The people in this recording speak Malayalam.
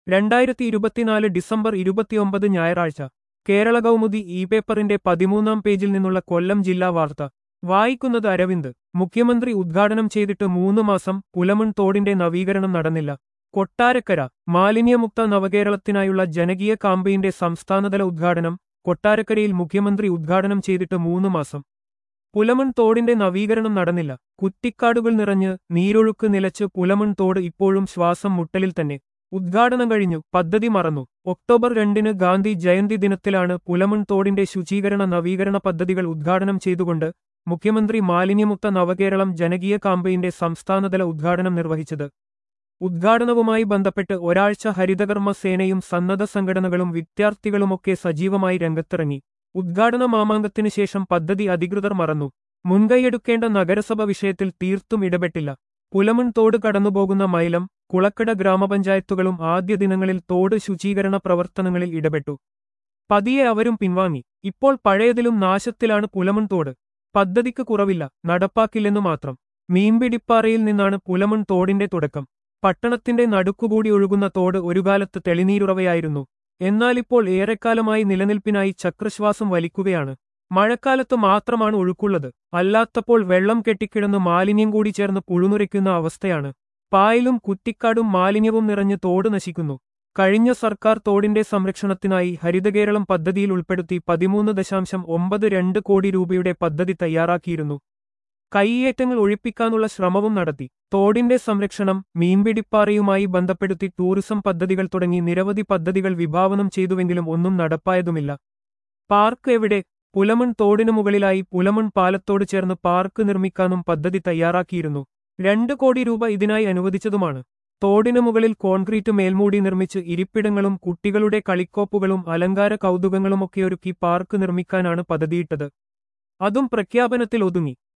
രണ്ടായിരത്തി ഇരുപത്തിനാല് ഡിസംബർ ഇരുപത്തിയൊമ്പത് ഞായറാഴ്ച കേരള കൗമുദി ഇ പേപ്പറിന്റെ പതിമൂന്നാം പേജിൽ നിന്നുള്ള കൊല്ലം ജില്ലാ വാർത്ത വായിക്കുന്നത് അരവിന്ദ് മുഖ്യമന്ത്രി ഉദ്ഘാടനം ചെയ്തിട്ട് മൂന്ന് മാസം പുലമൺ തോടിന്റെ നവീകരണം നടന്നില്ല കൊട്ടാരക്കര മാലിന്യമുക്ത നവകേരളത്തിനായുള്ള ജനകീയ കാമ്പയിന്റെ സംസ്ഥാനതല ഉദ്ഘാടനം കൊട്ടാരക്കരയിൽ മുഖ്യമന്ത്രി ഉദ്ഘാടനം ചെയ്തിട്ട് മൂന്ന് മാസം പുലമൺ തോടിന്റെ നവീകരണം നടന്നില്ല കുറ്റിക്കാടുകൾ നിറഞ്ഞ് നീരൊഴുക്ക് നിലച്ച് പുലമൺ തോട് ഇപ്പോഴും ശ്വാസം മുട്ടലിൽ തന്നെ ഉദ്ഘാടനം കഴിഞ്ഞു പദ്ധതി മറന്നു ഒക്ടോബർ രണ്ടിന് ഗാന്ധി ജയന്തി ദിനത്തിലാണ് പുലമൺ തോടിന്റെ ശുചീകരണ നവീകരണ പദ്ധതികൾ ഉദ്ഘാടനം ചെയ്തുകൊണ്ട് മുഖ്യമന്ത്രി മാലിന്യമുക്ത നവകേരളം ജനകീയ കാമ്പയിന്റെ സംസ്ഥാനതല ഉദ്ഘാടനം നിർവഹിച്ചത് ഉദ്ഘാടനവുമായി ബന്ധപ്പെട്ട് ഒരാഴ്ച ഹരിതകർമ്മ സേനയും സന്നദ്ധ സംഘടനകളും വിദ്യാർത്ഥികളുമൊക്കെ സജീവമായി രംഗത്തിറങ്ങി ഉദ്ഘാടന മാമാങ്കത്തിനു ശേഷം പദ്ധതി അധികൃതർ മറന്നു മുൻകൈയെടുക്കേണ്ട നഗരസഭ വിഷയത്തിൽ തീർത്തും ഇടപെട്ടില്ല പുലമൺ തോട് കടന്നുപോകുന്ന മൈലം കുളക്കട ഗ്രാമപഞ്ചായത്തുകളും ആദ്യ ദിനങ്ങളിൽ തോട് ശുചീകരണ പ്രവർത്തനങ്ങളിൽ ഇടപെട്ടു പതിയെ അവരും പിൻവാങ്ങി ഇപ്പോൾ പഴയതിലും നാശത്തിലാണ് പുലമൺ തോട് പദ്ധതിക്ക് കുറവില്ല നടപ്പാക്കില്ലെന്നു മാത്രം മീൻപിടിപ്പാറയിൽ നിന്നാണ് പുലമൺ തോടിന്റെ തുടക്കം പട്ടണത്തിന്റെ നടുക്കുകൂടി ഒഴുകുന്ന തോട് ഒരു കാലത്ത് തെളിനീരുറവയായിരുന്നു എന്നാലിപ്പോൾ ഏറെക്കാലമായി നിലനിൽപ്പിനായി ചക്രശ്വാസം വലിക്കുകയാണ് മഴക്കാലത്ത് മാത്രമാണ് ഒഴുക്കുള്ളത് അല്ലാത്തപ്പോൾ വെള്ളം കെട്ടിക്കിടന്ന് മാലിന്യം കൂടി ചേർന്ന് പുഴുനുരയ്ക്കുന്ന അവസ്ഥയാണ് പായലും കുറ്റിക്കാടും മാലിന്യവും നിറഞ്ഞ് തോട് നശിക്കുന്നു കഴിഞ്ഞ സർക്കാർ തോടിന്റെ സംരക്ഷണത്തിനായി ഹരിതകേരളം പദ്ധതിയിൽ ഉൾപ്പെടുത്തി പതിമൂന്ന് ദശാംശം ഒമ്പത് രണ്ട് കോടി രൂപയുടെ പദ്ധതി തയ്യാറാക്കിയിരുന്നു കൈയേറ്റങ്ങൾ ഒഴിപ്പിക്കാനുള്ള ശ്രമവും നടത്തി തോടിന്റെ സംരക്ഷണം മീൻപിടിപ്പാറയുമായി ബന്ധപ്പെടുത്തി ടൂറിസം പദ്ധതികൾ തുടങ്ങി നിരവധി പദ്ധതികൾ വിഭാവനം ചെയ്തുവെങ്കിലും ഒന്നും നടപ്പായതുമില്ല പാർക്ക് എവിടെ പുലമൺ തോടിനു മുകളിലായി പുലമൺ പാലത്തോട് ചേർന്ന് പാർക്ക് നിർമ്മിക്കാനും പദ്ധതി തയ്യാറാക്കിയിരുന്നു രണ്ട് കോടി രൂപ ഇതിനായി അനുവദിച്ചതുമാണ് തോടിനു മുകളിൽ കോൺക്രീറ്റ് മേൽമൂടി നിർമ്മിച്ച് ഇരിപ്പിടങ്ങളും കുട്ടികളുടെ കളിക്കോപ്പുകളും അലങ്കാര കൗതുകങ്ങളുമൊക്കെ ഒരുക്കി പാർക്ക് നിർമ്മിക്കാനാണ് പദ്ധതിയിട്ടത് അതും പ്രഖ്യാപനത്തിൽ ഒതുങ്ങി